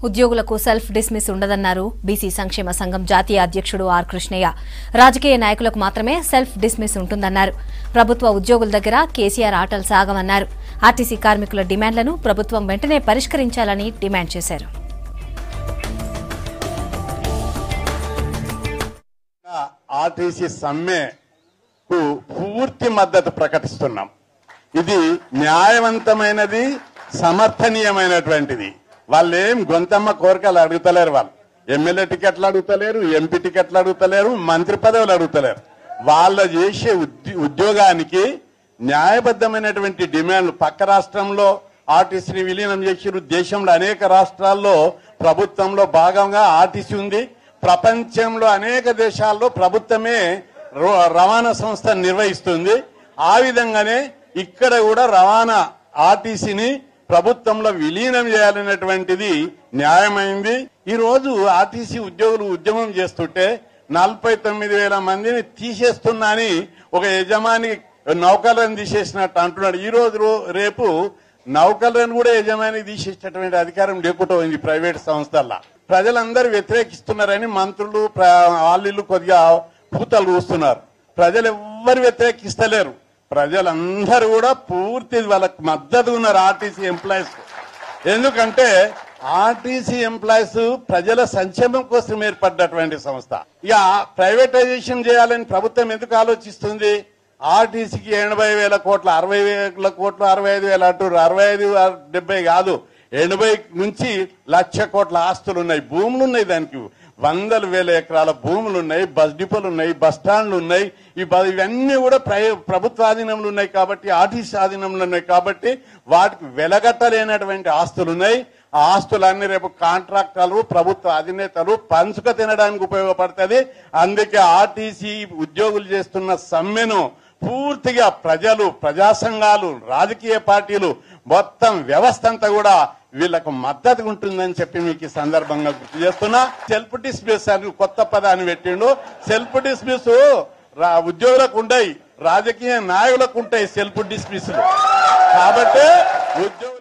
ఉద్యోగులకు self dismiss ఉండదన్నారు BC సంక్షేమ సంఘం జాతీయ అధ్యక్షుడు ఆర్ కృష్ణయ్య రాజకీయ నాయకులకు మాత్రమే సెల్ఫ్ డిస్మిస్ ఉంటుందన్నారు ప్రభుత్వ ఉద్యోగుల దగ్గర కేసీఆర్ ఆటలు సాగమన్నారు ఆర్టీసీ కార్మికుల డిమాండ్లను ప్రభుత్వం వెంటనే పరిష్కరించాలని డిమాండ్ చేశారు ఆర్టీసీ సమ్మెకు పూర్తి మద్దతు ప్రకటిస్తున్నాం ఇది న్యాయవంతమైనది సమర్థనీయమైనటువంటిది వాళ్ళు ఏం గొంతమ్మ కోరికలు అడుగుతలేరు వాళ్ళు ఎమ్మెల్యే టికెట్లు అడుగుతలేరు ఎంపీ టికెట్లు అడుగుతలేరు మంత్రి పదవులు అడుగుతలేరు వాళ్ళ చేసే ఉద్య- ఉద్యోగానికి న్యాయబద్ధమైనటువంటి డిమాండ్లు పక్క రాష్ట్రంలో ఆర్టీసీని విలీనం చేసిరు దేశంలో అనేక రాష్ట్రాల్లో ప్రభుత్వంలో భాగంగా ఆర్టీసీ ఉంది ప్రపంచంలో అనేక దేశాల్లో ప్రభుత్వమే రో- రవాణా సంస్థ నిర్వహిస్తుంది ఆ విధంగానే ఇక్కడ కూడా రవాణా ఆర్టీసీని ప్రభుత్వంలో విలీనం చేయాలనేటువంటిది న్యాయమైంది ఈ రోజు ఆర్టీసీ ఉద్యోగులు ఉద్యమం చేస్తుంటే నలభై తొమ్మిది వేల మందిని తీసేస్తున్నా అని ఒక యజమాని నౌకలను తీసేసినట్టు అంటున్నాడు ఈ రోజు రో- రేపు నౌకలను కూడా యజమాని తీసేసేటటువంటి అధికారం లేకుండా ఉంది ప్రైవేట్ సంస్థల్లో ప్రజలందరూ వ్యతిరేకిస్తున్నారని మంత్రులు ప్ర- వాళ్ళు కొద్దిగా పూతలు కూస్తున్నారు ప్రజలు ఎవ్వరు వ్యతిరేకిస్తలేరు ప్రజలందరూ కూడా పూర్తి వాళ్ళకి మద్దతు ఉన్నారు ఆర్టీసీ ఎంప్లాయీస్ ఎందుకంటే ఆర్టీసీ ఎంప్లాయీస్ ప్రజల సంక్షేమం కోసం ఏర్పడ్డటువంటి సంస్థ ఇక ప్రైవేటైజేషన్ చేయాలని ప్రభుత్వం ఎందుకు ఆలోచిస్తుంది ఆర్టీసీకి ఎనభై వేల కోట్ల అరవై వేల కోట్లు అరవై ఐదు వేల అంటారు అరవై ఐదు డెబ్బై కాదు ఎనభై నుంచి లక్ష కోట్ల ఆస్తులు ఉన్నాయి భూములు ఉన్నాయి దానికి వందల వేల ఎకరాల భూములు ఉన్నాయి బస్ డిపోలు ఉన్నాయి బస్ స్టాండ్లు ఉన్నాయి ఈ బ- ఇవన్నీ కూడా ప్రై- ప్రభుత్వ ఆధీనంలో ఉన్నాయి కాబట్టి ఆర్టీసీ ఆధీనంలో ఉన్నాయి కాబట్టి వాటికి వెలగట్టలేనటువంటి ఆస్తులు ఉన్నాయి ఆ ఆస్తులన్నీ రేపు కాంట్రాక్టర్లు ప్రభుత్వ అధినేతలు పంచుక తినడానికి ఉపయోగపడుతుంది అందుకే ఆర్టీసీ ఉద్యోగులు చేస్తున్న సమ్మెను పూర్తిగా ప్రజలు ప్రజా సంఘాలు రాజకీయ పార్టీలు మొత్తం వ్యవస్థ అంతా కూడా వీళ్ళకు మద్దతు ఉంటుందని చెప్పి మీకు ఈ సందర్భంగా గుర్తు చేస్తున్నా సెల్ఫ్ డిస్మిస్ అని కొత్త పదాన్ని పెట్టిండు సెల్ఫ్ డిస్మిస్ రా- ఉద్యోగులకు ఉండయి రాజకీయ నాయకులకు ఉంటాయి సెల్ఫ్ డిస్మిస్ కాబట్టి ఉద్యోగులు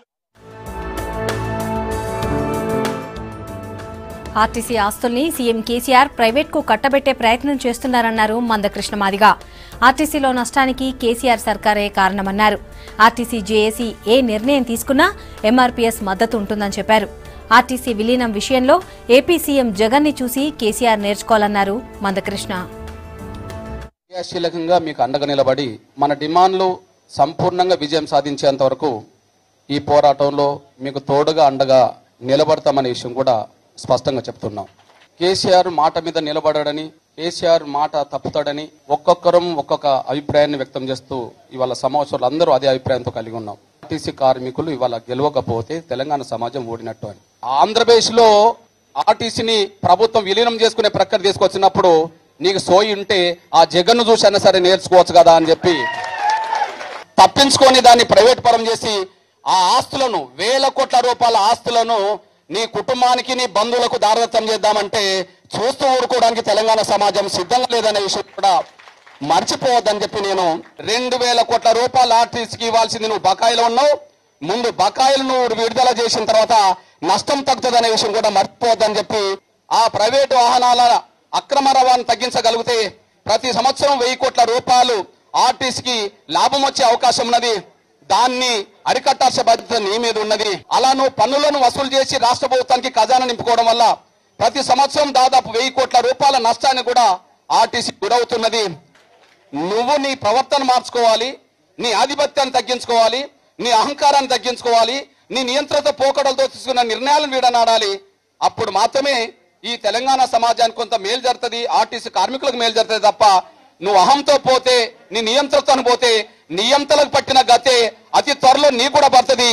ఆర్టీసీ ఆస్తుల్ని సీఎం కేసీఆర్ ప్రైవేట్కు కట్టబెట్టే ప్రయత్నం చేస్తున్నారన్నారు మందకృష్ణ మాదిగ ఆర్టీసీలో నష్టానికి కేసీఆర్ సర్కారే కారణమన్నారు ఆర్టీసీ జేఏసీ ఏ నిర్ణయం తీసుకున్నా ఎంఆర్పీఎస్ మద్దతు ఉంటుందని చెప్పారు ఆర్టీసీ విలీనం విషయంలో ఏపీ సీఎం జగన్ ని చూసి కేసీఆర్ నేర్చుకోవాలన్నారు మందకృష్ణ క్రియాశీలకంగా మీకు అండగా నిలబడి మన డిమాండ్లు సంపూర్ణంగా విజయం సాధించేంత వరకు ఈ పోరాటంలో మీకు తోడుగా అండగా నిలబడతామనే విషయం కూడా స్పష్టంగా చెప్తున్నాం కేసీఆర్ మాట మీద నిలబడడని కేసీఆర్ మాట తప్పుతాడని ఒక్కొక్కరం ఒక్కొక్క అభిప్రాయాన్ని వ్యక్తం చేస్తూ ఇవాళ సమావేశంలో అందరూ అదే అభిప్రాయంతో కలిగి ఉన్నాం ఆర్టీసీ కార్మికులు ఇవాళ గెలవకపోతే తెలంగాణ సమాజం ఓడినట్టు అని ఆంధ్రప్రదేశ్ లో ఆర్టీసీని ప్రభుత్వం విలీనం చేసుకునే ప్రక్రియ తీసుకొచ్చినప్పుడు నీకు సోయి ఉంటే ఆ జగన్ను చూసి అన్నా సరే నేర్చుకోవచ్చు కదా అని చెప్పి తప్పించుకొని దాన్ని ప్రైవేట్ పరం చేసి ఆ ఆస్తులను వేల కోట్ల రూపాయల ఆస్తులను నీ కుటుంబానికి నీ బంధువులకు దారదత్తం చేద్దామంటే చూస్తూ ఊరుకోవడానికి తెలంగాణ సమాజం సిద్ధంగా లేదనే విషయం కూడా మర్చిపోవద్దని చెప్పి నేను రెండు వేల కోట్ల రూపాయల ఆర్టీసీకి ఇవ్వాల్సింది నువ్వు బకాయిలో ఉన్నావు ముందు బకాయిలు నువ్వు విడుదల చేసిన తర్వాత నష్టం తగ్గుతుందనే విషయం కూడా మర్చిపోవద్దని చెప్పి ఆ ప్రైవేటు వాహనాల అక్రమ రవాణా తగ్గించగలిగితే ప్రతి సంవత్సరం వెయ్యి కోట్ల రూపాయలు ఆర్టీసీకి లాభం వచ్చే అవకాశం ఉన్నది దాన్ని అరికట్టాల్సిన బాధ్యత నీ మీద ఉన్నది అలా నువ్వు పన్నులను వసూలు చేసి రాష్ట్ర ప్రభుత్వానికి ఖజానా నింపుకోవడం వల్ల ప్రతి సంవత్సరం దాదాపు వెయ్యి కోట్ల రూపాయల నష్టాన్ని కూడా ఆర్టీసీ గురవుతున్నది నువ్వు నీ ప్రవర్తన మార్చుకోవాలి నీ ఆధిపత్యాన్ని తగ్గించుకోవాలి నీ అహంకారాన్ని తగ్గించుకోవాలి నీ నియంత్రిత పోకడలతో తీసుకున్న నిర్ణయాలను వీడనాడాలి అప్పుడు మాత్రమే ఈ తెలంగాణ సమాజానికి కొంత మేలు జరుగుతుంది ఆర్టీసీ కార్మికులకు మేలు జరుగుతుంది తప్ప నువ్వు అహంతో పోతే నీ నియంత్రణతో పోతే నియంత్రణకు పట్టిన గతే అతి త్వరలో నీ కూడా పడుతుంది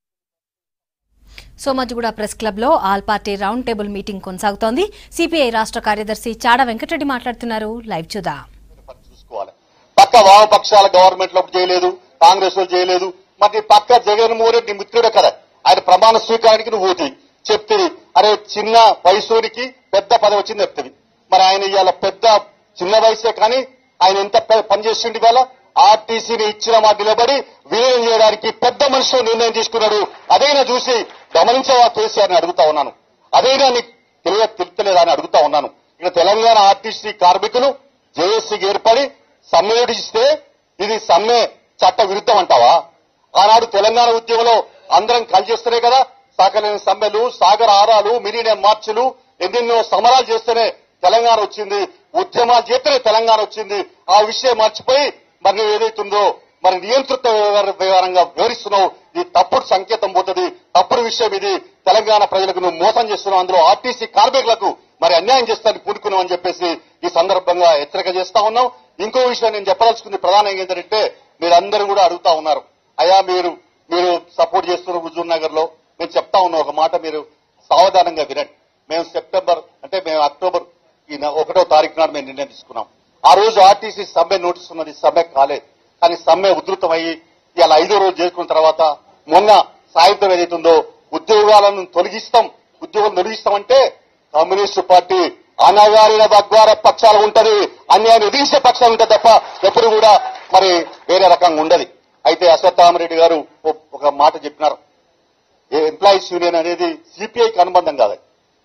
సోమాజిగూడ ప్రెస్ క్లబ్ లో all party round table meeting కొనసాగుతోంది సిపిఐ రాష్ట్ర కార్యదర్శి చాడ వెంకటరెడ్డి మాట్లాడుతున్నారు లైవ్ చూద్దాం చూసుకోవాలి పక్క వామపక్షాల గవర్నమెంట్ లో చేయలేదు కాంగ్రెస్ లో చేయలేదు మరి పక్క జగన్మోహన్ రెడ్డి మిత్రుడే కదా ఆయన ప్రమాణ స్వీకారానికి నువ్వు ఓటి చెప్తుంది అరే చిన్న వయసునికి పెద్ద పదవి వచ్చింది చెప్తుంది మరి ఆయన ఇవాళ పెద్ద చిన్న వయసే కానీ ఆయన ఎంత పె- పనిచేస్తుండే ఇవాళ ఆర్టీసీని ఇచ్చిన మాట నిలబడి విలీనం చేయడానికి పెద్ద మనిషి నిర్ణయం తీసుకున్నాడు అదైనా చూసి గమనించవా కేసీఆర్ ని అడుగుతా ఉన్నాను అదైనా నీకు తెలియ తెలుస్తలేదా అని అడుగుతా ఉన్నాను ఇక్కడ తెలంగాణ ఆర్టీసీ కార్మికులు జేఏసీకి ఏర్పడి సమ్మె ఇస్తే ఇది సమ్మె చట్ట విరుద్ధం అంటావా ఆనాడు తెలంగాణ ఉద్యమంలో అందరం కలిసి చేస్తేనే కదా సాకలేని సమ్మెలు సాగర ఆరాలు మిలీనియం మార్చులు ఎన్నెన్నో సమరాలు చేస్తేనే తెలంగాణ వచ్చింది ఉద్యమాలు చేస్తేనే తెలంగాణ వచ్చింది ఆ విషయం మర్చిపోయి మరి నువ్వు ఏదైతుందో మరి నియంత్రిత వ్యవహార- వ్యవహారంగా వివరిస్తున్నావు ఇది తప్పుడు సంకేతం పోతుంది తప్పుడు విషయం ఇది తెలంగాణ ప్రజలకు నువ్వు మోసం చేస్తున్నావు అందులో ఆర్టీసీ కార్మికులకు మరి అన్యాయం చేస్తానికి పూనుకున్నావు అని చెప్పేసి ఈ సందర్భంగా హెచ్చరిక చేస్తా ఉన్నాం ఇంకో విషయం నేను చెప్పదలుచుకుంది ప్రధానంగా ఏంటంటే మీరందరూ కూడా అడుగుతా ఉన్నారు అయ్యా మీరు మీరు సపోర్ట్ చేస్తున్న హుజూర్ నగర్ లో నేను చెప్తా ఉన్నా ఒక మాట మీరు సావధానంగా వినండి మేము సెప్టెంబర్ అంటే మేము అక్టోబర్ ఈ నె- ఒకటో తారీఖు నాడు మేము నిర్ణయం తీసుకున్నాం ఆ రోజు ఆర్టీసీ సమ్మె నోటీస్ ఉన్నది సమ్మె కాలేదు కానీ సమ్మె ఉధృతమయ్యి ఇలా ఐదో రోజు చేసుకున్న తర్వాత మొన్న సాయంత్రం ఏదైతుందో ఉద్యోగాలను తొలగిస్తాం ఉద్యోగం తొలగిస్తామంటే కమ్యూనిస్టు పార్టీ అనగారిన బగ్వార పక్షాలు ఉంటది అన్యాయం ఎదిరించే పక్షాలు ఉంటది తప్ప ఎప్పుడు కూడా మరి వేరే రకంగా ఉండదు అయితే అశ్వత్థామరెడ్డి గారు ఓ- ఒక మాట చెప్పినారు ఏ ఎంప్లాయీస్ యూనియన్ అనేది సిపిఐకి అనుబంధం కాదు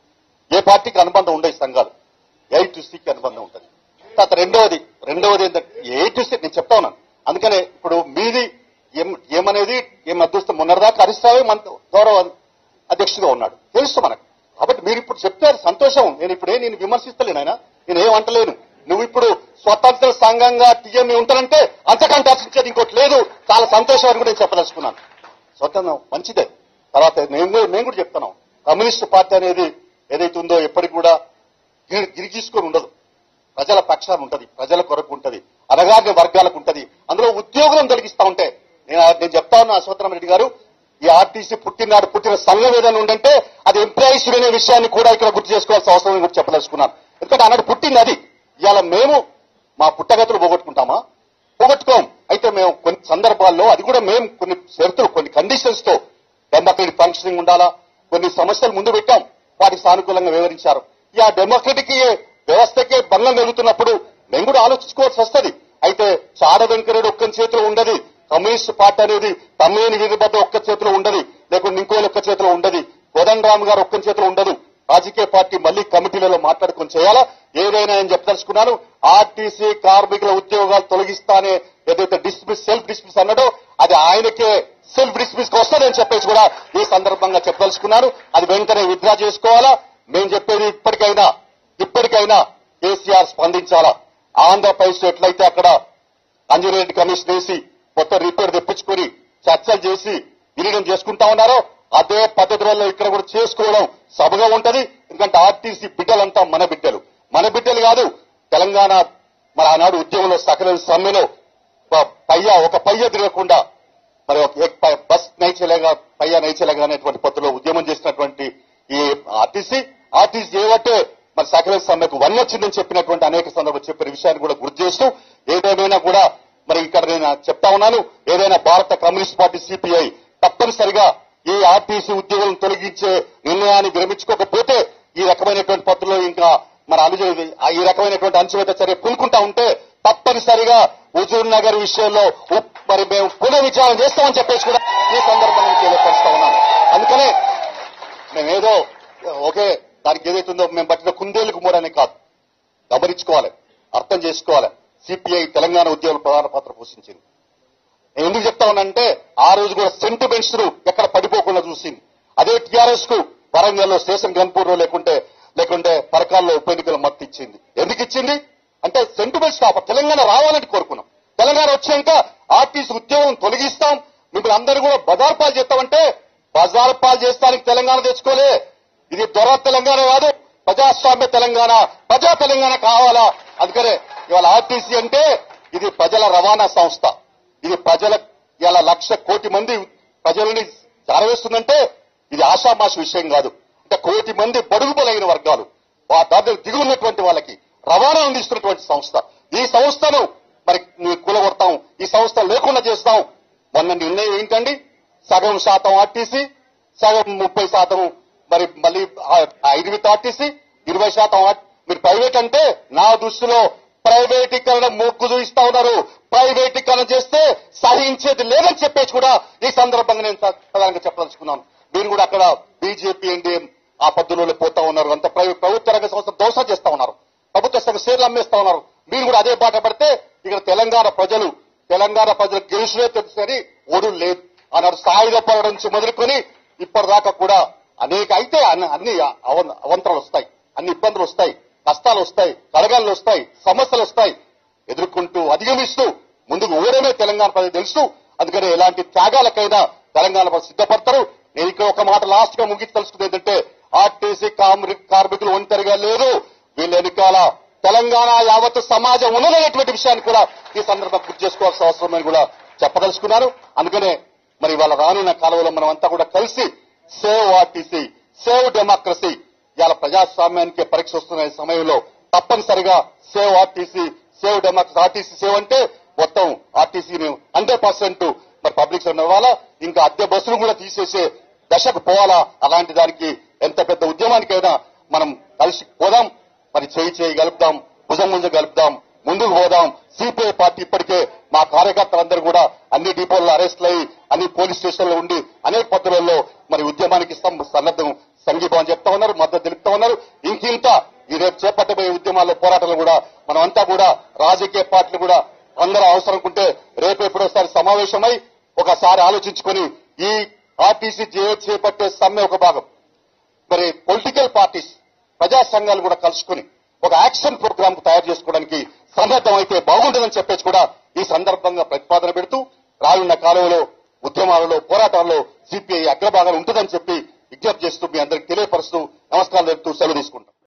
ఏ పార్టీకి అనుబంధం ఉండదు ఈ సంఘాలు ఏ టు సికి అనుబంధం ఉంటుంది తర్వాత రెండవది రెండవది ఏంటంటే ఏ టు సి నేను చెప్తా ఉన్నాను అందుకనే ఇప్పుడు మీది ఏం ఏమనేది ఏం అదృష్టం మొన్నటిదాకా హరిస్తావే మన గౌరవ అధ్యక్షుడిగా ఉన్నాడు తెలుసు మనకు కాబట్టి మీరు ఇప్పుడు చెప్తారు సంతోషం నేను ఇప్పుడే నేను విమర్శిస్తలేను ఆయన నేను ఏం అంటలేను నువ్వు ఇప్పుడు స్వతంత్ర సంఘంగా టీఎంఈ ఉంటానంటే అంతకంటే అర్చించేది ఇంకోటి లేదు చాలా సంతోషం అని కూడా నేను చెప్పదలుచుకున్నాను స్వతంత్రం మంచిదే తర్వాత నేను కూడా- మేము కూడా చెప్తున్నాం కమ్యూనిస్ట్ పార్టీ అనేది ఏదైతే ఉందో ఎప్పటికి కూడా గిరి- గిరిగీసుకొని ఉండదు ప్రజల పక్షాన ఉంటది ప్రజల కొరకు ఉంటది అనగారిన వర్గాలకు ఉంటది అందులో ఉద్యోగులను తొలగిస్తా ఉంటే నేను నేను చెప్తా ఉన్నా అశ్వత్థరామ రెడ్డి గారు ఈ ఆర్టీసీ పుట్టినాడు పుట్టిన సంఘం ఏదైనా ఉందంటే అది ఎంప్లాయీస్ అనే విషయాన్ని కూడా ఇక్కడ గుర్తు చేసుకోవాల్సిన అవసరం ఉంది కూడా చెప్పదలుచుకున్నాను ఎందుకంటే ఆనాడు పుట్టింది అది ఇవాళ మేము మా పుట్టగతులు పోగొట్టుకుంటామా పోగొట్టుకోం అయితే మేము కొన్ని సందర్భాల్లో అది కూడా మేము కొన్ని షరతులు కొన్ని కండిషన్స్ తో డెమోక్రటిక్ ఫంక్షనింగ్ ఉండాలా కొన్ని సమస్యలు ముందు పెట్టాం వాటికి సానుకూలంగా వివరించారు ఈ ఆ డెమోక్రటిక్ వ్యవస్థకే భంగం కలుగుతున్నప్పుడు మేము కూడా ఆలోచించుకోవాల్సి వస్తది అయితే చాడ వెంకరెడ్డి ఒక్క చేతిలో ఉండదు కమ్యూనిస్ట్ పార్టీ అనేది తమ్మేని వీరిబద్ద ఒక్క చేతిలో ఉండదు లేకుంటే ఇంకో ఒక్క చేతిలో ఉండదు కోదండ రామ్ గారు ఒక్క చేతిలో ఉండదు రాజకీయ పార్టీ మళ్ళీ కమిటీలలో మాట్లాడుకొని చేయాలా ఏదైనా నేను చెప్పదలుచుకున్నాను ఆర్టీసీ కార్మికుల ఉద్యోగాలు తొలగిస్తానే ఏదైతే డిస్మిస్ సెల్ఫ్ డిస్మిస్ అన్నాడో అది ఆయనకే సెల్ఫ్ డిస్మిస్ వస్తుందని చెప్పేసి కూడా ఈ సందర్భంగా చెప్పదలుచుకున్నాను అది వెంటనే విత్డ్రా చేసుకోవాలా మేము చెప్పేది ఇప్పటికైనా ఇప్పటికైనా కేసీఆర్ స్పందించాలా ఆంధ్రప్రదేశ్ ఎట్లయితే అక్కడ అంజనేరెడ్డి కమిషన్ వేసి కొత్త రిపేర్ తెప్పించుకొని చర్చలు చేసి విలీనం చేసుకుంటా ఉన్నారో అదే పద్ధతులలో ఇక్కడ కూడా చేసుకోవడం సబగా ఉంటది ఎందుకంటే ఆర్టీసీ బిడ్డలంతా మన బిడ్డలు మన బిడ్డలు కాదు తెలంగాణ మరి ఆనాడు ఉద్యమంలో సకల సమ్మెలో ఒక పయ్య ఒక పయ్య తిరగకుండా మరి ఒక ఏక్ పై- బస్ నైచలేగా పయ్య నైచలేగా అనేటువంటి పద్ధతిలో ఉద్యమం చేసినటువంటి ఈ ఆర్టీసీ ఆర్టీసీ చేయబట్టే మరి సకల సమ్మెకు వన్ వచ్చిందని చెప్పినటువంటి అనేక సందర్భాలు చెప్పిన విషయాన్ని కూడా గుర్తు చేస్తూ ఏదేమైనా కూడా మరి ఇక్కడ నేను చెప్తా ఉన్నాను ఏదైనా భారత కమ్యూనిస్ట్ పార్టీ సిపిఐ తప్పనిసరిగా ఈ ఆర్టీసీ ఉద్యోగులను తొలగించే నిర్ణయాన్ని విరమించుకోకపోతే ఈ రకమైనటువంటి పద్ధతిలో ఇంకా మన అనుజ ఈ రకమైనటువంటి అణచివేత చర్య పూనుకుంటా ఉంటే తప్పనిసరిగా హుజూర్ నగర్ విషయంలో ఉప్- మరి మేము పునః విచారణ చేస్తామని చెప్పేసి కూడా ఈ సందర్భంగా తెలియపరుస్తా ఉన్నాను అందుకనే మేమేదో ఓకే దానికి ఏదైతుందో మేము పట్టిన కుందేళ్లకు మూడనే కాదు గమనించుకోవాలి అర్థం చేసుకోవాలి సిపిఐ తెలంగాణ ఉద్యోగుల ప్రధాన పాత్ర పోషించింది నేను ఎందుకు చెప్తా ఉన్నానంటే ఆ రోజు కూడా సెంటిమెంట్స్ ఎక్కడ పడిపోకుండా చూసింది అదే టిఆర్ఎస్ కు వరంగల్లో స్టేషన్ గన్పూర్ లో లేకుంటే లేకుంటే పరకాల్లో ఉప ఎన్నికలు మత్తు ఇచ్చింది ఎందుకు ఇచ్చింది అంటే సెంటిమెంట్స్ కాప తెలంగాణ రావాలని కోరుకున్నాం తెలంగాణ వచ్చాక ఆర్టీసీ ఉద్యోగం తొలగిస్తాం మిమ్మల్ని అందరూ కూడా బజార్ పాలు చేస్తామంటే బజార్ పాలు చేస్తానికి తెలంగాణ తెచ్చుకోలే ఇది దొర తెలంగాణ కాదు ప్రజాస్వామ్య తెలంగాణ ప్రజా తెలంగాణ కావాలా అందుకనే ఇవాళ ఆర్టీసీ అంటే ఇది ప్రజల రవాణా సంస్థ ఇది ప్రజల ఇలా లక్ష కోటి మంది ప్రజలని జారవేస్తుందంటే ఇది ఆషామాషి విషయం కాదు అంటే కోటి మంది బడుగు బలైన వర్గాలు వా- దాంట్లో దిగున్నటువంటి వాళ్ళకి రవాణా అందిస్తున్నటువంటి సంస్థ ఈ సంస్థను మరి నీ కూలగొడతాం ఈ సంస్థ లేకుండా చేస్తాం మొన్న నిర్ణయం ఏంటండి సగం శాతం ఆర్టీసీ సగం ముప్పై శాతం మరి మళ్ళీ ఐదు విత్ ఆర్టీసీ ఇరవై శాతం ఆర్- మీరు ప్రైవేట్ అంటే నా దృష్టిలో ప్రైవేటీకరణ మొగ్గు చూపిస్తా ఉన్నారు ప్రైవేటీకరణ చేస్తే సహించేది లేదని చెప్పేసి కూడా ఈ సందర్భంగా నేను ప్ర- ప్రధానంగా చెప్పదలుచుకున్నాను మీరు కూడా అక్కడ బీజేపీ ఎన్డీఏ ఆ పద్ధతిలో పోతా ఉన్నారు అంత ప్రైవేట్ ప్రభుత్వ రంగ సంస్థ దోషం చేస్తా ఉన్నారు ప్రభుత్వ సంఘ షేర్లు అమ్మేస్తా ఉన్నారు మీరు కూడా అదే బాట పడితే ఇక్కడ తెలంగాణ ప్రజలు తెలంగాణ ప్రజలు గెలుచునే తెలుసని ఓడు లేదు ఆనాడు సాయుధ పోరాటం నుంచి మొదలుకొని ఇప్పటిదాకా కూడా అనేక అయితే అన్ని- అన్ని అవ- అవంతరాలు వస్తాయి అన్ని ఇబ్బందులు వస్తాయి కష్టాలు వస్తాయి కలగాలు వస్తాయి సమస్యలు వస్తాయి ఎదుర్కొంటూ అధిగమిస్తూ ముందుకు ఊరమే తెలంగాణ ప్రజలు తెలుసు అందుకని ఎలాంటి త్యాగాలకైనా తెలంగాణ ప్రజలు సిద్ధపడతారు నేను ఇక్కడ ఒక మాట లాస్ట్ గా ముగించి తెలుసుకుంది ఏంటంటే ఆర్టీసీ కామ్రి- కార్మికులు ఒంటరిగా లేదు వీళ్ళ వెనుకాల తెలంగాణ యావత్ సమాజం ఉన్నదనేటువంటి విషయాన్ని కూడా ఈ సందర్భంగా గుర్తు చేసుకోవాల్సిన అవసరం అని కూడా చెప్పదలుచుకున్నాను అందుకనే మరి వాళ్ళ రానున్న కాలంలో మనం అంతా కూడా కలిసి సేవ్ ఆర్టీసీ సేవ్ డెమోక్రసీ ఇవాళ ప్రజాస్వామ్యానికి పరీక్ష వస్తున్న ఈ సమయంలో తప్పనిసరిగా save RTC save democracy RTC save అంటే మొత్తం ఆర్టీసీని హండ్రెడ్ పర్సెంట్ మరి పబ్లిక్ ఇవ్వాలా ఇంకా అద్దె బస్సులు కూడా తీసేసే దశకు పోవాలా అలాంటి దానికి ఎంత పెద్ద ఉద్యమానికైనా మనం కలిసి పోదాం మరి చేయి చేయి కలుపుదాం భుజం ముందు కలుపుదాం ముందుకు పోదాం సిపిఐ పార్టీ ఇప్పటికే మా కార్యకర్తలందరూ కూడా అన్ని డిపోల్లో అరెస్ట్లు అయ్యి అన్ని పోలీస్ స్టేషన్లో ఉండి అనేక పద్ధతులలో మరి ఉద్యమానికి సం- సన్నద్ధం సంఘీభావం చెప్తా ఉన్నారు మద్దతు తెలుపుతా ఉన్నారు ఇంకింత ఈ రేపు చేపట్టబోయే ఉద్యమాల్లో పోరాటాలు కూడా మనం అంతా కూడా రాజకీయ పార్టీలు కూడా అందరూ అవసరం ఉంటే రేపు ఎప్పుడోసారి సమావేశమై ఒకసారి ఆలోచించుకొని ఈ ఆర్టీసీ జే- చేపట్టే సమ్మె ఒక భాగం మరి పొలిటికల్ పార్టీస్ ప్రజా సంఘాలు కూడా కలుసుకుని ఒక యాక్షన్ ప్రోగ్రామ్ కు తయారు చేసుకోవడానికి సన్నద్ధం అయితే బాగుంటుందని చెప్పేసి కూడా ఈ సందర్భంగా ప్రతిపాదన పెడుతూ రానున్న కాలంలో ఉద్యమాలలో పోరాటాల్లో సిపిఐ అగ్రభాగాలు ఉంటుందని చెప్పి విజ్ఞప్తి చేస్తూ మీ అందరికి తెలియపరుస్తూ